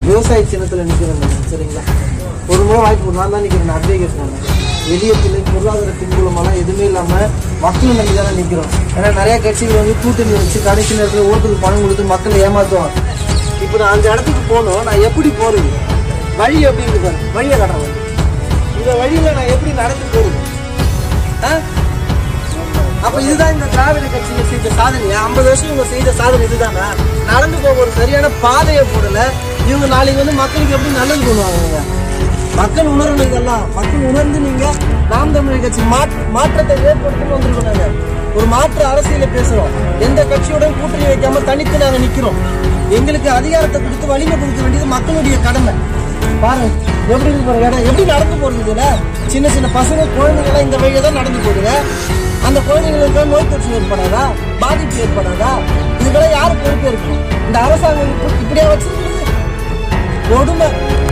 விவசாய சின்னத்துல நிக்கிறேன் நான், சரிங்களா ஒரு முறை வாய்ப்பு நான் தான் நிக்கிறேன் அட்வொகேட் நான் எளிய பிள்ளை பொருளாதார பின்புலமெல்லாம் எதுவுமே இல்லாம மக்களை நம்பி தானே நிக்கிறோம் ஏன்னா நிறைய கட்சிகள் வந்து கூட்டணி வச்சு கடைசி நேரத்தில் ஓட்டுக்கு பணம் கொடுத்து மக்களை ஏமாத்துவாங்க இப்போ நான் அந்த இடத்துக்கு போகணும் நான் எப்படி போறது வழி எப்படி இருக்கு பாரு வழியை காட்டுறேன் இந்த வழியில நான் எப்படி நடந்து போறது ஆ? அப்ப இதுதான் இந்த திராவிட கட்சிகள் செய்த சாதனை ஐம்பது வருஷம் இவங்க செய்த சாதனை இதுதானா நடந்து போக ஒரு சரியான பாதையை போடல இவங்க நாளைக்கு வந்து மக்களுக்கு எப்படி நல்லது பண்ணுவாங்க இவங்க? மக்கள் உணரணும் இதெல்லாம் மக்கள் உணர்ந்து நீங்க நாம் தமிழர் கட்சி மாற்ற- மாற்றத்தை ஏற்படுத்தணும் வந்திருக்காங்க ஒரு மாற்று அரசியலை பேசுறோம் எந்த கட்சியுடன் கூட்டணி வைக்காம தனித்து நாங்க நிக்கிறோம் எங்களுக்கு அதிகாரத்தை கொடுத்து வலிமை கொடுக்க வேண்டியது மக்களுடைய கடமை பாருங்க எப்படி இருக்கு பாருங்க இடம் எப்படி நடந்து போறது இதுல சின்ன சின்ன பசங்க குழந்தைங்க எல்லாம் இந்த வழியா தான் நடந்து போகுதுங்க அந்த குழந்தைங்களுக்கு நோய் தொற்று ஏற்படாதா பாதிப்பு ஏற்படாதா இதுக்கெல்லாம் யாரு பொறுப்பு இருக்கும் இந்த அரசாங்கம் இப்ப- இப்படியா வச்சிருக்குது கொடுமை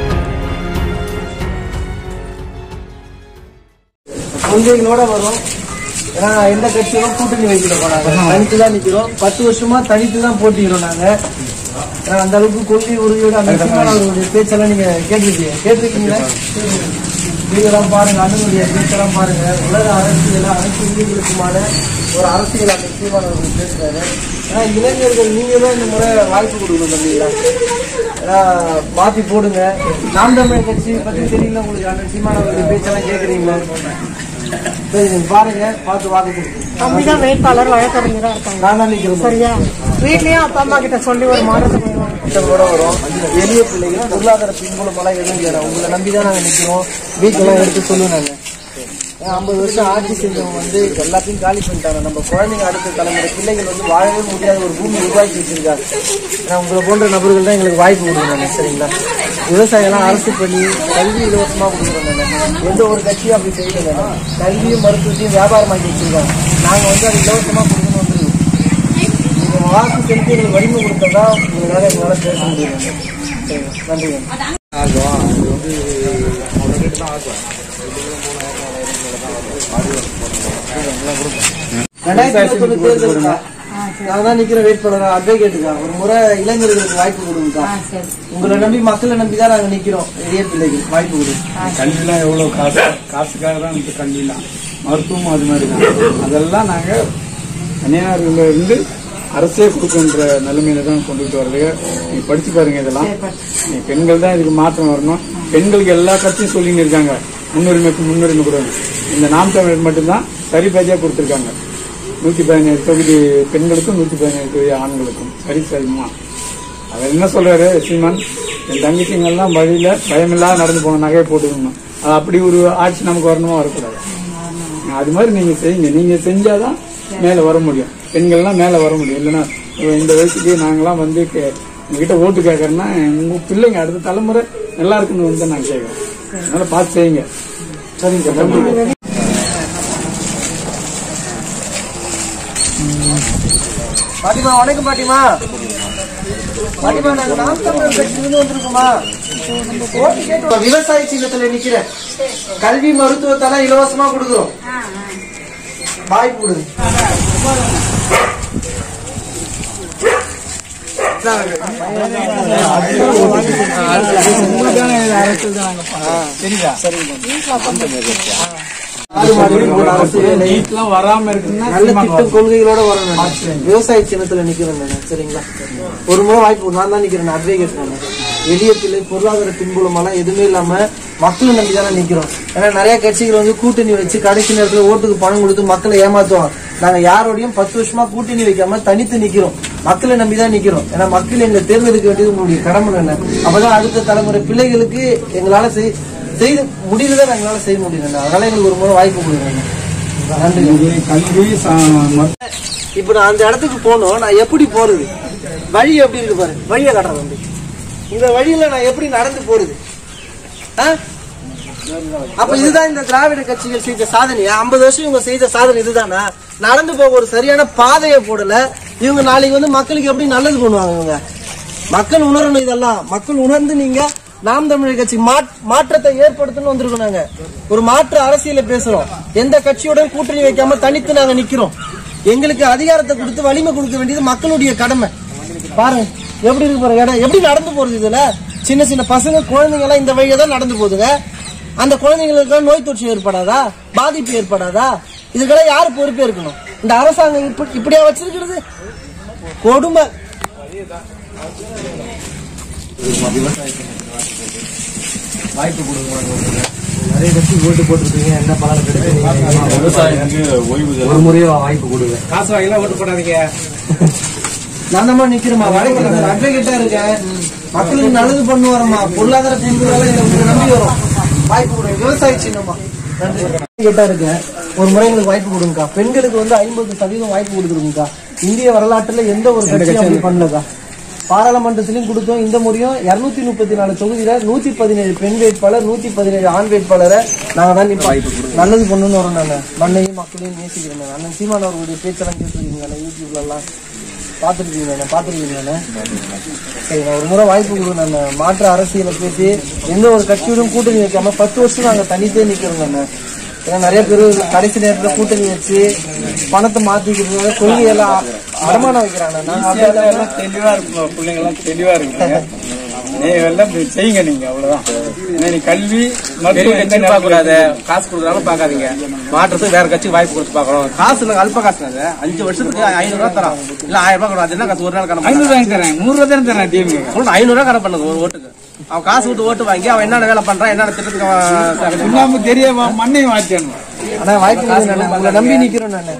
கொள்கைகளோட வரும் ஏன்னா எந்த கட்சியும் கூட்டணி வைக்கிற போனாங்க தனித்து தான் நிக்கிறோம் பத்து வருஷமா தனித்து தான் போட்டிக்கிறோம் நாங்க ஏன்னா அந்த அளவுக்கு கொள்கை உறுதியோட அந்த சீமான் அவர்களுடைய பேச்செல்லாம் நீங்க கேட்டிருக்கீங்க கேட்டிருக்கீங்களா நீங்களாம் பாருங்க அண்ணனுடைய பேச்செல்லாம் பாருங்க உலக அரசியல் அனைத்து இந்தியர்களுக்குமான ஒரு அரசியல் அந்த சீமான் அவர்கள் பேசுறாரு ஏன்னா இளைஞர்கள் நீங்க தான் இந்த முறை வாய்ப்பு கொடுக்கணும் தம்பிங்களா ஏன்னா மாத்தி போடுங்க நாம் தமிழர் கட்சி பத்தி தெரியல உங்களுக்கு அண்ணன் சீமான் அவர்களுடைய பேச்செல்லாம் கேக்குறீங்களா சரி நீங்க பாருங்க பார்த்து வாக்கு கொடுங்க தம்பிதான் வேட்பாளர் வழக்கறிஞரா இருக்காங்க நான் தான் நிக்கிறேன் சரியா வீட்லயும் அப்பா அம்மா கிட்ட சொல்லி ஒரு மாற்றத்தை கொண்டு வாங்க. திட்டங்களோட வரும் எளிய பிள்ளைகள் பொருளாதார பின்புலமெல்லாம் எதுவும் இல்லை உங்களை நம்பி தான் நாங்கள் நிற்கிறோம் வீட்டெல்லாம் எடுத்து சொல்லுவோம் நாங்கள் ஐம்பது வருஷம் ஆட்சி செஞ்சவங்க வந்து எல்லாத்தையும் காலி பண்ணிட்டாங்க நம்ம குழந்தைங்க அடுத்த தலைமுறை பிள்ளைகள் வந்து வாழவே முடியாத ஒரு பூமி உருவாக்கி வச்சிருக்காங்க ஏன்னா உங்களை போன்ற நபர்கள் தான் எங்களுக்கு வாய்ப்பு கொடுக்குறாங்க சரிங்களா விவசாயம்லாம் அரசு பண்ணி கல்வி இலவசமாக கொடுக்குறோம் நாங்கள் எந்த ஒரு கட்சியும் அப்படி செய்யல நாங்கள் கல்வியும் மருத்துவத்தையும் வியாபாரமாக்கி வச்சிருக்காங்க நாங்கள் வந்து அது இலவசமாக கொடுக்கணும் வந்துருக்கோம் நீங்க வாக்கு செலுத்தி எங்களுக்கு வலிமை கொடுத்தா உங்களால எங்களால பேச முடியும் சரி, நன்றிங்க ஆகும் அது வந்து அவ்வளோ ரேட்டு தான் ஆகும் ரெண்டாயிரத்தி இருபத்தொன்னு தேர்தலுக்கா நான் தான் நிக்கிற வேட்பாளர் அட்வொகேட்டுக்கா ஒரு முறை இளைஞர்களுக்கு வாய்ப்பு கொடுங்கக்கா உங்களை நம்பி மக்களை நம்பி தான் நாங்க நிக்கிறோம் எளிய பிள்ளைகள் வாய்ப்பு கொடுங்க கல்விலாம் எவ்வளோ காசு காசுக்காக தான் இந்த கல்விலாம் மருத்துவமும் அது மாதிரி தான் அதெல்லாம் நாங்கள் தனியார்ல இருந்து அரசே கொடுக்கின்ற நிலைமையில தான் கொண்டுட்டு வர்றது நீங்க படிச்சு பாருங்க இதெல்லாம் நீ பெண்கள் தான் இதுக்கு மாற்றம் வரணும் பெண்களுக்கு எல்லா கட்சியும் சொல்லின்னு இருக்காங்க முன்னுரிமைக்கு முன்னுரிமை கொடுங்க இந்த நாம் தமிழர் மட்டும்தான் சரி பேஜா கொடுத்துருக்காங்க நூத்தி பதினேழு தொகுதி பெண்களுக்கும் நூத்தி பதினேழு தொகுதி ஆண்களுக்கும் சரி சரிமா அவர் என்ன சொல்றாரு சீமான் என் தங்கச்சிங்கெல்லாம் வழியில பயமில்லாத நடந்து போன நகையை போட்டுக்கணும் அது அப்படி ஒரு ஆட்சி நமக்கு வரணுமா வரக்கூடாது அது மாதிரி நீங்க செய்யுங்க நீங்க செஞ்சாதான் மேல வர முடியும் பெண்கள்லாம் மேல வர முடியும் இல்லைன்னா இந்த வயசுக்கு நாங்கெல்லாம் வந்து கே- உங்ககிட்ட ஓட்டு கேட்கறேன்னா உங்க பிள்ளைங்க அடுத்த தலைமுறை நல்லா இருக்குன்னு வந்து நான் கேட்கறேன் அதனால பார்த்து செய்யுங்க சரிங்க சார் நன்றி பாட்டிமா வணக்கம் பாட்டிமா பாட்டிமா நாங்க நாம் தமிழர் கட்சியிலிருந்து வந்திருக்கோமா ஓட்டு கேட்டு விவசாய சின்னத்துல நிக்கிறேன் கல்வி மருத்துவத்தெல்லாம் இலவசமா கொடுக்குறோம் வாய்ப்பு கொடுங்க ஆறு மாதம் ஒரு அரசு வேலை நீட்லாம் வராம இருக்குன்னா நல்ல சீமான் திட்டம் கொள்கைகளோட வரணும் நான். விவசாய சின்னத்துல நிக்கிறேன் நான் சரிங்களா ஒரு முறை வாய்ப்பு நான் தான் நிக்கிறேன் அட்வொகேட் நான் எளிய பிள்ளை பொருளாதார பின்புலமெல்லாம் எதுவுமே இல்லாம மக்களை நம்பி தானே நிக்கிறோம் ஏன்னா நிறைய கட்சிகள் வந்து கூட்டணி வச்சு கடைசி நேரத்துல ஓட்டுக்கு பணம் கொடுத்து மக்களை ஏமாத்துவாங்க நாங்க யாரோடையும் பத்து வருஷமா கூட்டணி வைக்காம தனித்து நிக்கிறோம் மக்களை நம்பி தான் நிக்கிறோம் ஏன்னா மக்கள் எங்களை தேர்ந்தெடுக்க வேண்டியது உங்களுடைய கடமை என்ன அப்பதான் அடுத்த தலைமுறை பிள்ளைகளுக்கு எங்களால செய்- செய்து முடியலதான் எங்களால செய்ய முடியல அதனால எங்களுக்கு ஒரு முறை வாய்ப்பு கொடுங்க நன்றி இது கல்வி சா- மருத்துவம் இப்ப நான் அந்த இடத்துக்கு போகணும் நான் எப்படி போறது வழி எப்படி இருக்கு பாரு வழியை காட்டுறேன் தம்பி இந்த வழியில நான் எப்படி நடந்து போறது ஆ? அப்ப இதுதான் இந்த திராவிட கட்சிகள் செய்த சாதனை ஐம்பது வருஷம் இவங்க செய்த சாதனை இதுதானா நடந்து போக ஒரு சரியான பாதையை போடல இவங்க நாளைக்கு வந்து மக்களுக்கு எப்படி நல்லது பண்ணுவாங்க இவங்க மக்கள் உணரணும் இதெல்லாம் மக்கள் உணர்ந்து நீங்க நாம் தமிழர் கட்சி மாற்- மாற்றத்தை ஏற்படுத்தணும்னு வந்திருக்கோம் நாங்க ஒரு மாற்று அரசியலை பேசுறோம் எந்த கட்சியுடன் கூட்டணி வைக்காம தனித்து நாங்க நிக்கிறோம் எங்களுக்கு அதிகாரத்தை கொடுத்து வலிமை கொடுக்க வேண்டியது மக்களுடைய கடமை பாருங்க எப்படி இருக்கு பாருங்க இடம் எப்படி நடந்து போறது இதுல சின்ன சின்ன பசங்க குழந்தைங்க எல்லாம் இந்த வழியா தான் நடந்து போகுதுங்க அந்த குழந்தைங்களுக்கு நோய் தொற்று ஏற்படாதா பாதிப்பு ஏற்படாதா இதுக்கெல்லாம் யாரு பொறுப்பே இருக்கணும் இந்த அரசாங்கம் இப்படி இப்படியா வச்சிருக்கிறது கொடுமை வாய்ப்பு கொடுங்க நிறைய கட்சி ஓட்டு போட்டுருக்கீங்க என்ன பலன் கிடைக்கும் விவசாயிக்கு ஓய்வு ஒரு முறையோ வாய்ப்பு கொடுங்க காசு வாங்கிலாம் ஓட்டு போடாதீங்க நான் தான் நிக்கிறேமா வழக்கறிஞர் அட்வொகேட்டா இருக்கேன் மக்களுக்கு நல்லது பண்ணுவாரம்மா பொருளாதார பின்புறால எங்களுக்கு நம்பி வரும் வாய்ப்பு கொடுங்க விவசாய சின்னமா கேட்டா இருக்கேன் ஒரு முறை எங்களுக்கு வாய்ப்பு கொடுங்கக்கா பெண்களுக்கு வந்து ஐம்பது சதவீதம் வாய்ப்பு கொடுக்குறோங்கக்கா இந்திய வரலாற்றுல எந்த ஒரு கட்சியும் அப்படி பண்ணலக்கா பாராளுமன்றத்திலையும் கொடுத்தோம் இந்த முறையும் இருநூத்தி முப்பத்தி நாலு தொகுதியில நூத்தி பதினேழு பெண் வேட்பாளர் நூத்தி பதினேழு ஆண் வேட்பாளரை நாங்க தான் நிப்போம் நல்லது பண்ணணும்னு வரோம் நாங்க மண்ணையும் மக்களையும் நேசிக்கிறேன் நாங்க. அண்ணன் சீமான் அவர்களுடைய பேச்செல்லாம் கேட்டுருக்கீங்க யூடியூப்ல எல்லாம் பாத்துருக்கீங்க பாத்துருக்கீங்க சரி நான் ஒரு முறை வாய்ப்பு கொடுங்க நான் மாற்று அரசியலை பேசி எந்த ஒரு கட்சியோடும் கூட்டணி வைக்காம பத்து வருஷம் நாங்க தனித்தே நிக்கிறோம் நான் ஏன்னா நிறைய பேர் கடைசி நேரத்துல கூட்டணி வச்சு பணத்தை மாத்திக்கிறதுனால கொள்கையெல்லாம் அடமானம் வைக்கிறாங்க நாங்க அப்படி இல்லாம எல்லாம் தெளிவா இருக்கும் பிள்ளைங்க எல்லாம் தெளிவா இருக்குங்க நீங்க எல்லாம் இப்படி செய்யுங்க நீங்க அவ்வளவுதான் ஏன்னா நீ கல்வி மருத்துவம் எந்த பார்க்க கூடாது காசு கொடுக்குறாலும் பார்க்காதீங்க மாற்றத்துக்கு வேற கட்சி வாய்ப்பு கொடுத்து பார்க்கணும் காசு நாங்க அல்ப காசு அது அஞ்சு வருஷத்துக்கு ஐநூறு ரூபா தரோம் இல்ல ஆயிரம் ரூபாய் கொடுக்கும் அது என்ன காசு ஒரு நாள் கணக்கு ஐநூறு வாங்கி தரேன் நூறு ரூபாய் தானே தரேன் டிஎம்கே சொல்லணும் ஐநூறு ரூபாய் கணக்கு பண்ணுது ஒரு ஓட்டுக்கு அவன் காசு விட்டு ஓட்டு வாங்கி அவன் என்னென்ன வேலை பண்றான் என்னென்ன திட்டத்துக்கு அவன் சுண்ணாம்பு தெரிய மண்ணையும் மாற்றணும் ஆனா வாய்ப்பு கொடுங்க நான் உங்களை நம்பி நிக்கிறோம் நான்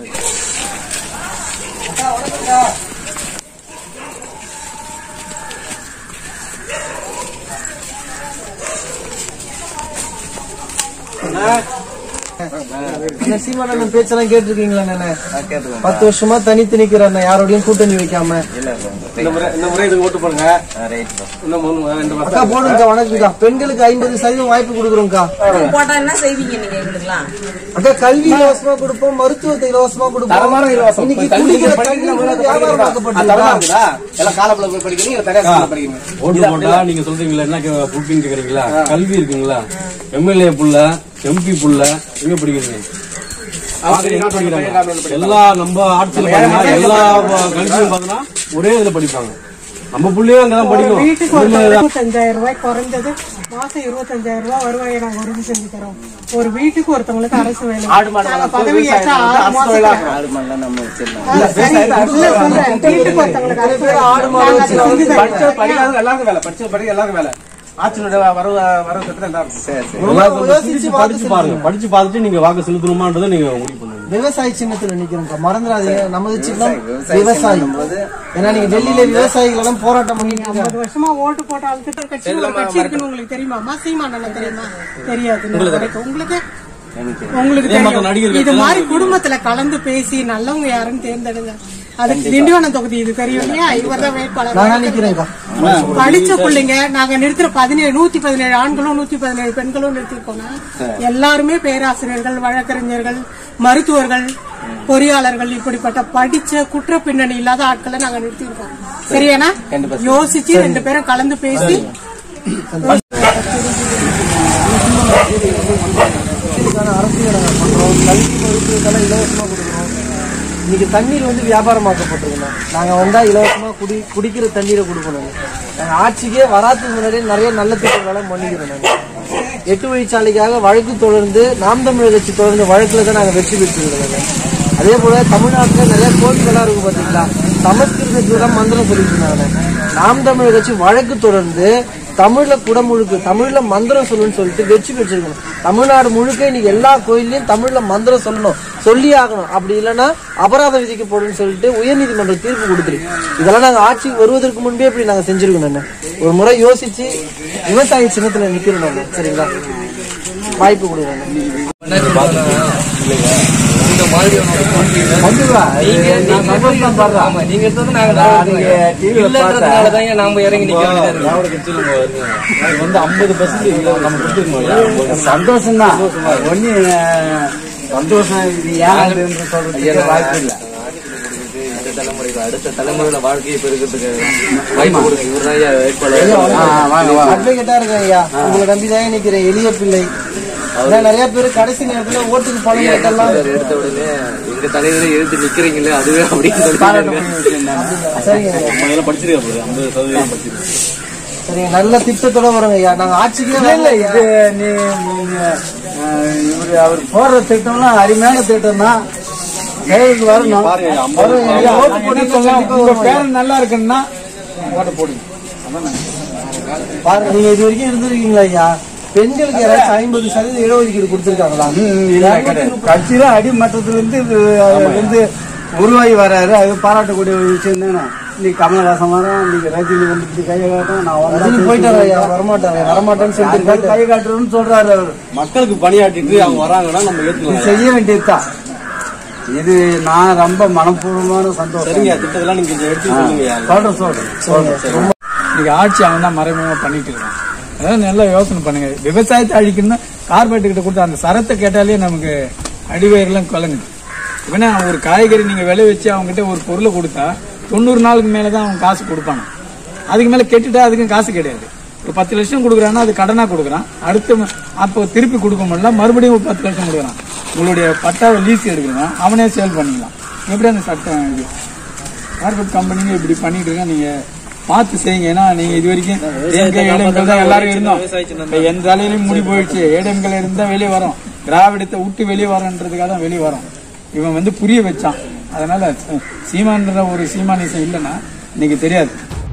இந்த சீமானன் பேச்செல்லாம் கேட்டிருக்கீங்களா நானு பத்து வருஷமா தனித்து நிக்கிறேன் நான் யாரோடையும் கூட்டணி வைக்காம இந்த முறை இந்த முறை இதுக்கு ஓட்டு போடுங்க இன்னும் மூணு ரெண்டு வருஷம் அக்கா போடுங்கக்கா வணக்கம்க்கா பெண்களுக்கு ஐம்பது சதவீதம் வாய்ப்பு கொடுக்குறோம்க்கா போட்டா என்ன செய்வீங்க நீங்க எங்களுக்குலாம் அக்கா கல்வி இலவசமா கொடுப்போம் மருத்துவத்தை இலவசமா தரமான கொடுப்போம் இலவசம். இன்னைக்கு இப்ப கல்வி குடிக்கிற படிக்கிறீங்க, தண்ணி முதல்ல வியாபாரம் படிக்கிறீங்க. அது தரமா ஆக்கப்பட்டிருக்கா? இருக்குதா? எல்லாம் காலப்பட போய் படிக்கிறீங்க தனியார் ஸ்கூல்ல படிக்கிறீங்க ஓட்டு போட்டா நீங்க சொல்றீங்களா என்ன கே- புக்கிங் கேக்குறீங்களா கல்வி இருக்குங்களா எம்எல்ஏ புள்ள எம்பி புள்ள எங்க படிக்கிறீங்க எங்க படிக்கிறாங்க? எல்லா நம்ம ஆட்சியில் பாத்தீங்கன்னா எல்லா கல்வியும் பாத்தீங்கன்னா ஒரே இதுல படிப்பாங்க நம்ம புள்ளையும் அங்கதான் படிக்கும் வீட்டுக்கு ஒரு இருபத்தஞ்சாயிரம் ரூபாய் குறைஞ்சது மாசம் இருபத்தஞ்சாயிரம் ரூபாய் வருவாயை நாங்க உறுதி செஞ்சு தரோம் ஒரு வீட்டுக்கு ஒருத்தவங்களுக்கு அரசு வேலை நாங்க பதவி ஏற்ற ஆறு மாசத்துல ஆ, சரி, இல்ல சொல்றேன். வீட்டுக்கு ஒருத்தவங்களுக்கு அரசு வேலை. நாங்க அதை செஞ்சு தரோம். படிச்ச படிக்காத எல்லாருக்கும் வேலை படிச்ச படிக்க எல்லாருக்கும் வேலை ஆட்சியினுடைய வரவு வரவு திட்டம் தான் இருக்கும் ரொம்ப யோசிச்சு வாக்கு படிச்சு பாருங்க படிச்சு பார்த்துட்டு நீங்க வாக்கு செலுத்தணுமான்றதை நீங்க முடிவு பண்ணுங்க விவசாய சின்னத்துல நிக்கிறோம்க்கா மறந்துடாதீங்க நமது சின்னம் விவசாயி ஏன்னா நீங்க டெல்லியில விவசாயிகள் எல்லாம் போராட்டம் பண்ணிட்டு இருக்காங்க ஐம்பது வருஷமா ஓட்டு போட்ட ஆளுக்கு ஒரு கட்சி ஒரு கட்சி இருக்குன்னு உங்களுக்கு தெரியுமா சீமானல்ல தெரியுமா தெரியாது உங்களுக்கு உங்களுக்கு உங்களுக்கு தெரியும் இது மாதிரி குடும்பத்துல கலந்து பேசி நல்லவங்க யாருன்னு தேர்ந்தெடுங்க அதுக்கு திண்டிவனம் தொகுதி இது தெரியும் இல்லையா இவர் தான் நான் வேட்பாளர் நிக்கிறேன்க்கா படிச்ச பிள்ளைங்க நாங்க நிறுத்துற பதினேழு நூத்தி பதினேழு ஆண்களும் நூத்தி பதினேழு பெண்களும் நிறுத்திருக்கோம்னா எல்லாருமே பேராசிரியர்கள் வழக்கறிஞர்கள் மருத்துவர்கள் பொறியாளர்கள் இப்படிப்பட்ட படிச்ச குற்ற பின்னணி இல்லாத ஆட்களை நாங்க நிறுத்திருக்கோம் சரியானா யோசிச்சு ரெண்டு பேரும் கலந்து பேசி இதுக்கான அரசியல் நாங்க பண்றோம் கல்வி மருத்துவத்தெல்லாம் இலவசமா கொடுக்குறோம் இன்னைக்கு தண்ணீர் வந்து வியாபாரமாக்கப்பட்டிருக்கணும் நாங்க வந்தா இலவசமா குடி குடிக்கிற தண்ணீரை கொடுக்கணும் நாங்க ஆட்சிக்கே வராதுக்கு முன்னாடியே நிறைய நல்ல திட்டங்களெல்லாம் பண்ணிக்கிறோம் நாங்க எட்டு வழிச்சாலைக்காக வழக்கு தொடர்ந்து நாம் தமிழர் கட்சி தொடர்ந்து வழக்குல தான் நாங்க வெற்றி பெற்றிருக்கிறோம் அதே போல தமிழ்நாட்டுல நிறைய கோயில்களா இருக்கு பாத்தீங்களா சமஸ்கிருதத்துல தான் மந்திரம் சொல்லிட்டு இருந்தாங்க நாம் தமிழர் கட்சி வழக்கு தொடர்ந்து தமிழ்ல குடமுழுக்கு தமிழ்ல மந்திரம் சொல்லணும்னு சொல்லிட்டு வெற்றி பெற்றிருக்கணும் தமிழ்நாடு முழுக்க இன்னைக்கு எல்லா கோயில்லையும் தமிழ்ல மந்திரம் சொல்லணும் சொல்லி ஆகணும் அப்படி இல்லைன்னா அபராதம் விதிக்கப்படும் சொல்லிட்டு உயர்நீதிமன்றம் தீர்ப்பு கொடுத்துருக்கு இதெல்லாம் நாங்க ஆட்சிக்கு வருவதற்கு முன்பே இப்படி நாங்க செஞ்சிருக்கணும் அண்ணே. ஒரு முறை யோசிச்சு விவசாய சின்னத்துல நிக்கிறோம் நாங்க சரிங்களா வாய்ப்பு கொடுங்க நாம இறங்கி நிக்கிறோம் திராவிட கட்சியில் நம்ம வருங்க. அது வந்து ஐம்பது பர்சன்ட் நம்ம கொடுத்துருக்கோம் இல்லையா? சந்தோஷம் தான் ஒண்ணு சந்தோஷம் இது ஏன் சொல்றதுக்கு வாய்ப்பு இல்லை இந்த தலைமுறைக்கு அடுத்த தலைமுறையில வாழ்க்கையை பெருக்கிறதுக்கு வாய்ப்பு கொடுங்க இவர் தான் வேட்பாளர் வாங்க வாங்க அட்வொகேட்டா இருக்கேன் ஐயா உங்களை நம்பிதான் நிக்கிறேன் எளிய பிள்ளை அதான் நிறைய பேர் கடைசி நேரத்துல ஓட்டுக்கு பணம் கட்டலாம் எடுத்த உடனே எங்க தலைவரே எழுந்து நிக்கிறீங்களே அதுவே அப்படின்னு சொல்லி சரிங்க ஐயா. நம்ம இதெல்லாம் படிச்சிருக்கா போகுது ஐம்பது சதவீதம் படிச்சிருக்கு சரிங்க நல்ல திட்டத்தோட வருங்க ஐயா நாங்க ஆட்சிக்கே இல்ல, இல்ல, வரல இது நீ நீங்க, அஹ், இவரு அவர் போடுற திட்டம்லாம் அருமையான திட்டம் தான் கைக்கு வரணும் பாருங்க, ஐம்பது வரும். ரூபாய். நீங்க ஓட்டு போட்டீங்கன்னா உங்க பேரன் நல்லா இருக்குன்னா ஓட்டு போடுங்க அதான் நான் பாருங்க நீங்க இது வரைக்கும் இருந்திருக்கீங்களா ஐயா பெண்களுக்கு யாராச்சும் ஐம்பது சதவீதம் இடஒதுக்கீடு கொடுத்திருக்காங்களா இல்ல, கிடையாது. கட்சியில அடிமட்டத்துல இருந்து இது, அவர் வந்து உருவாகி வராரு அது பாராட்டக்கூடிய ஒரு விஷயம் தானே இன்னைக்கு கமலஹாசன் வரோம் இன்னைக்கு ரஜினி வந்து இப்படி கையை காட்டும் நான் வந்தா ரஜினி போயிட்டாரு ஐயா வரமாட்டாரு வரமாட்டேன்னு சொல்லிட்டு யாருக்காவது இருக்காரு. கை காட்டுறோம்னு சொல்றாரு அவரு மக்களுக்கு பணியாற்றிட்டு அவங்க வராங்கன்னா நம்ம இது ஏத்துக்கலாம் செய்ய வேண்டியதுதான் இது நான் ரொம்ப மனப்பூர்வமான சந்தோஷம் சரிங்க திட்டத்தெல்லாம் நீங்க கொஞ்சம் எடுத்து சொல்லுங்க சொல்றேன் சொல்றேன் சொல்றேன் இன்னைக்கு ஆட்சி அவன் தான் மறைமுகமா பண்ணிட்டு இருக்கான் அதாவது நல்லா யோசனை பண்ணுங்க விவசாயத்தை அழிக்கணும்னா கார்பரேட் கிட்ட கொடுத்த அந்த சரத்தை கேட்டாலே நமக்கு அடிவயிறுலாம் கலங்குது இவனா ஒரு காய்கறி நீங்க விளை வச்சு அவங்க கிட்ட ஒரு பொருளை கொடுத்தா தொண்ணூறு நாளுக்கு மேலதான் அவன் காசு கொடுப்பாங்க அதுக்கு மேல கெட்டுட்டா அதுக்கும் காசு கிடையாது ஒரு பத்து லட்சம் கொடுக்குறான்னா அது கடனா கொடுக்குறான் அடுத்து ம- அப்போ திருப்பி கொடுக்க முடியல மறுபடியும் ஒரு பத்து லட்சம் கொடுக்குறான் உங்களுடைய பட்டாவை லீஸ் எடுக்கணும் அவனே சேல் பண்ணிக்கலாம் எப்படி அந்த சட்டம் இது கார்பரேட் கம்பெனிங்க இப்படி பண்ணிட்டு இருக்காங்க நீங்க பார்த்து செய்யுங்க ஏன்னா நீங்க இது வரைக்கும் DMK, ஏடிஎம்கள் தான் எல்லாரும் இருந்தோம் இப்ப எந்த தலையிலும் முடி போயிடுச்சு ஏடிஎம்கள் இருந்தா வெளியே வரும் திராவிடத்தை விட்டு வெளியே வரன்றதுக்காக தான் வெளியே வரும் இவன் வந்து புரிய வச்சான் அதனால அஹ், சீமான்ற ஒரு சீமானிசம் இல்லைன்னா இன்னைக்கு தெரியாது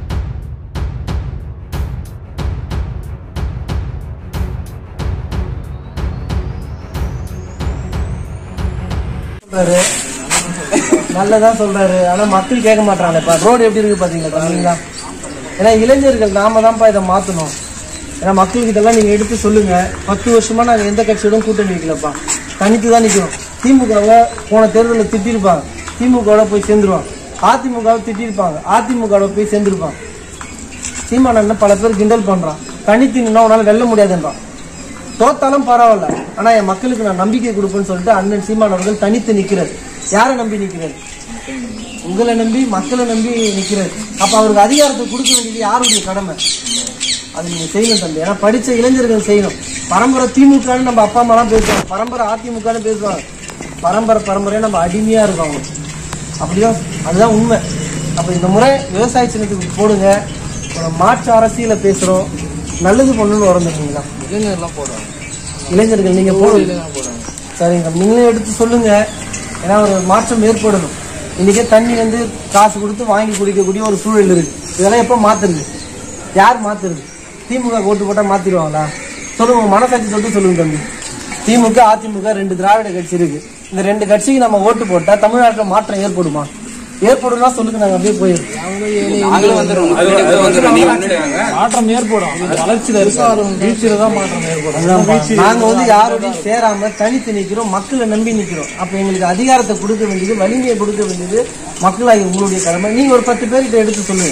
சொல்றாரு நல்லதா சொல்றாரு ஆனா மக்கள் கேட்க மாட்டாங்க இப்ப ரோடு எப்படி இருக்கு பாத்தீங்களா பாத்தீங்களா ஏன்னா இளைஞர்கள் நாம தான்ப்பா இதை மாத்தணும் ஏன்னா மக்களுக்கு இதெல்லாம் நீங்க எடுத்து சொல்லுங்க பத்து வருஷமா நாங்க எந்த கட்சியோடும் கூட்டணி வைக்கலப்பா தனித்து தான் நிக்கிறோம் திமுகவை போன தேர்தலில் திட்டிருப்பாங்க திமுகவோட போய் சேர்ந்துருவாங்க அதிமுகவை திட்டிருப்பாங்க அதிமுகவோட போய் சேர்ந்துருப்பாங்க சீமானண்ணன் பல பேர் கிண்டல் பண்றான் தனித்து நின்னா உன்னால வெல்ல முடியாதுன்றான் தோத்தாலும் பரவாயில்ல ஆனா என் மக்களுக்கு நான் நம்பிக்கை கொடுப்பேன்னு சொல்லிட்டு அண்ணன் சீமான் அவர்கள் தனித்து நிக்கிறார் யாரை நம்பி நிக்கிறார் உங்களை நம்பி மக்களை நம்பி நிக்கிறார் அப்ப அவருக்கு அதிகாரத்தை கொடுக்க வேண்டியது யாருடைய கடமை அது நீங்க செய்யணும் தம்பி ஏன்னா படிச்ச இளைஞர்கள் செய்யணும் பரம்பரை திமுகன்னு நம்ம அப்பா அம்மாலாம் பேசுவாங்க பரம்பரை அதிமுகன்னு பேசுவாங்க பரம்பரை பரம்பரையா நம்ம அடிமையா இருக்கோம் அவங்க அப்படிதான் அதுதான் உண்மை அப்ப இந்த முறை விவசாய சின்னத்துக்கு போடுங்க ஒரு மாற்று அரசியல பேசுறோம் நல்லது பண்ணணும்னு வரந்துருக்கீங்களா இளைஞர்லாம் போடுறாங்க இளைஞர்கள் நீங்க போடுங்க சரிங்க நீங்களே எடுத்து சொல்லுங்க ஏன்னா ஒரு மாற்றம் ஏற்படணும் இன்னைக்கே தண்ணி வந்து காசு கொடுத்து வாங்கி குடிக்கக்கூடிய ஒரு சூழல் இருக்கு இதெல்லாம் எப்ப மாத்துறது யார் மாத்துறது திமுக ஓட்டு போட்டா மாத்திடுவாங்களா சொல்லுங்க உங்க மனசாட்சி சொல்லிட்டு சொல்லுங்க தம்பி திமுக அதிமுக ரெண்டு திராவிட கட்சி இருக்கு இந்த ரெண்டு கட்சிக்கு நம்ம ஓட்டு போட்டா தமிழ்நாட்டுல மாற்றம் ஏற்படுமா ஏற்படும்னா சொல்லுங்க நாங்க அப்படியே போயிடுறோம் மாற்றம் ஏற்படும் அது வளர்ச்சியில இருக்கு வீழ்ச்சியில தான் மாற்றம் ஏற்படும் நாங்க வந்து யாரோடையும் சேராம தனித்து நிக்கிறோம் மக்களை நம்பி நிக்கிறோம் அப்ப எங்களுக்கு அதிகாரத்தை கொடுக்க வேண்டியது வலிமையை கொடுக்க வேண்டியது மக்களாகி உங்களுடைய கடமை நீங்க ஒரு பத்து பேர்கிட்ட எடுத்து சொல்லுங்க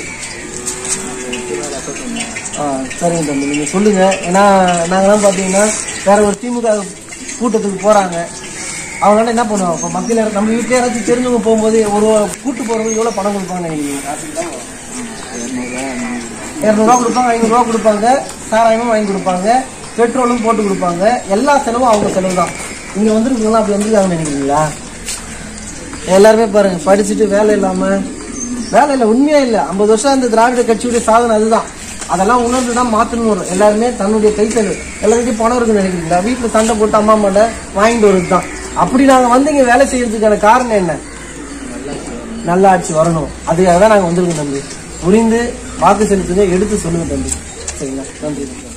ஆ, சரிங்க தம்பி நீங்க சொல்லுங்க ஏன்னா நாங்கெல்லாம் பாத்தீங்கன்னா வேற ஒரு திமுக கூட்டத்துக்கு போறாங்க அவங்க என்ன பண்ணுவாங்க இப்ப மக்கள் யாரும் நம்ம வீட்டுல யாராச்சும் தெரிஞ்சவங்க போகும்போது ஒரு கூட்டு போறவங்க எவ்வளவு பணம் கொடுப்பாங்கன்னு நினைக்கிறீங்க இரநூறுவா கொடுப்பாங்க ஐநூறுரூவா கொடுப்பாங்க சாராயமும் வாங்கி கொடுப்பாங்க பெட்ரோலும் போட்டு கொடுப்பாங்க எல்லா செலவும் அவங்க செலவு தான் இங்க வந்துருக்கீங்களா அப்படி வந்துருக்காங்கன்னு நினைக்கிறீங்களா எல்லாருமே பாருங்க படிச்சுட்டு வேலை இல்லாம வேலை இல்லை உண்மையா இல்லை ஐம்பது வருஷம் இந்த திராவிட கட்சியுடைய சாதனை அதுதான் அதெல்லாம் உணர்ந்து தான் மாத்தணும் வரும் எல்லாருமே தன்னுடைய கைத்தல் எல்லாருக்கிட்டையும் பணம் இருக்குன்னு நினைக்கிறீங்களா வீட்டுல சண்டை போட்டு அம்மா அம்மாட்ட வாங்கிட்டு வருது தான் அப்படி நாங்க வந்து இங்க வேலை செய்யறதுக்கான காரணம் என்ன நல்ல ஆட்சி வரணும் அதுக்காக தான் நாங்க வந்திருக்கோம் தம்பி புரிந்து வாக்கு செலுத்துங்க எடுத்து சொல்லுங்க தம்பி சரிங்களா நன்றி